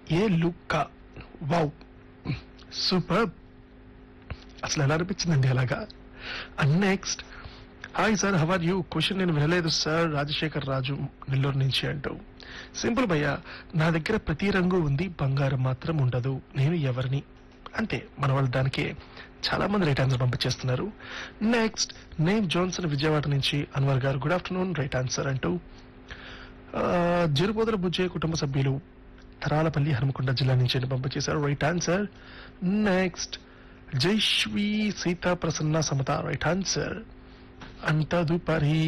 ఏ లుక్క wow super అసలు ఎలా అనిపించిందండి అలాగా and next hi sir how are you question నేను వినలేదు సార్ రాజశేఖర్ రాజు నెల్లూరు నుంచి అంటూ సింపుల్ భయ్య నా దగ్గర ప్రతి రంగు ఉంది బంగారం మాత్రం ఉండదు నేను ఎవరిని అంతే మన వాళ్ళు దానికి చాలా మంది రైట్ ఆన్సర్ పంపించేస్తున్నారు నెక్స్ట్ నేను జోన్సన్ విజయవాడ నుంచి అన్వర్ గారు గుడ్ ఆఫ్టర్నూన్ రైట్ ఆన్సర్ అంటూ ఆ, జరుబోదల బుజ్జయ్య కుటుంబ సభ్యులు తరాలపల్లి హనుమకొండ జిల్లా నుంచి అని పంపించేశారు right answer next Jaishwi Sita Prasanna Samatha right answer అంతదుపరి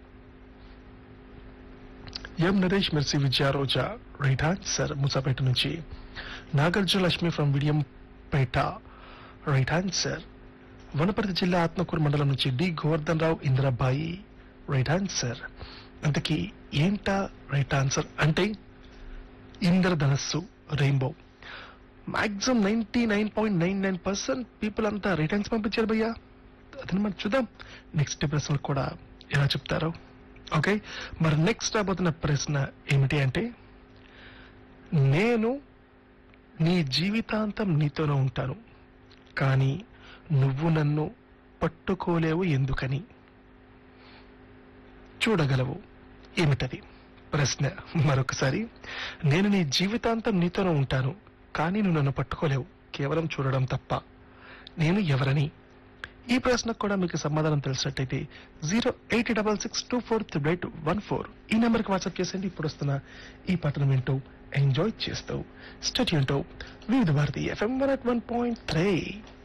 M Naresh Mercy Vijaya Roja right answer Moosapet నుంచి Nagarjuna Lakshmi from Vidiyampeta right answer Wanaparthy జిల్లా ఆత్మకూరు మండలం నుంచి D Govardhan Rao Indirabai right answer అంతకీ ఏంటా రైట్ ఆన్సర్ అంటే ఇంద్రధనస్సు rainbow maximum ninety nine point nine nine percent people అంతా రిటర్న్స్ పంపించారు భయ్యా అదని మనం చూద్దాం నెక్స్ట్ ప్రశ్నలు కూడా ఎలా చెప్తారో ఓకే మరి నెక్స్ట్ రాబోతున్న ప్రశ్న ఏమిటి అంటే నేను నీ జీవితాంతం నీతోనే ఉంటాను కానీ నువ్వు నన్ను పట్టుకోలేవు ఎందుకని చూడగలవు ఏమిటది ప్రశ్న మరొకసారి నేను నీ జీవితాంతం నీతోనే ఉంటాను కానీ నువ్వు నన్ను పట్టుకోలేవు కేవలం చూడడం తప్ప నేను ఎవరని ఈ ప్రశ్నకు కూడా మీకు సమాధానం తెలిసినట్టయితే zero eight double six two four triple eight one four ఈ నెంబర్కి వాట్సాప్ చేసేయండి ఇప్పుడు వస్తున్న ఈ పాటను వింటూ ఎంజాయ్ చేస్తూ స్టూడియోతో Vividh Bharati FM one at one point three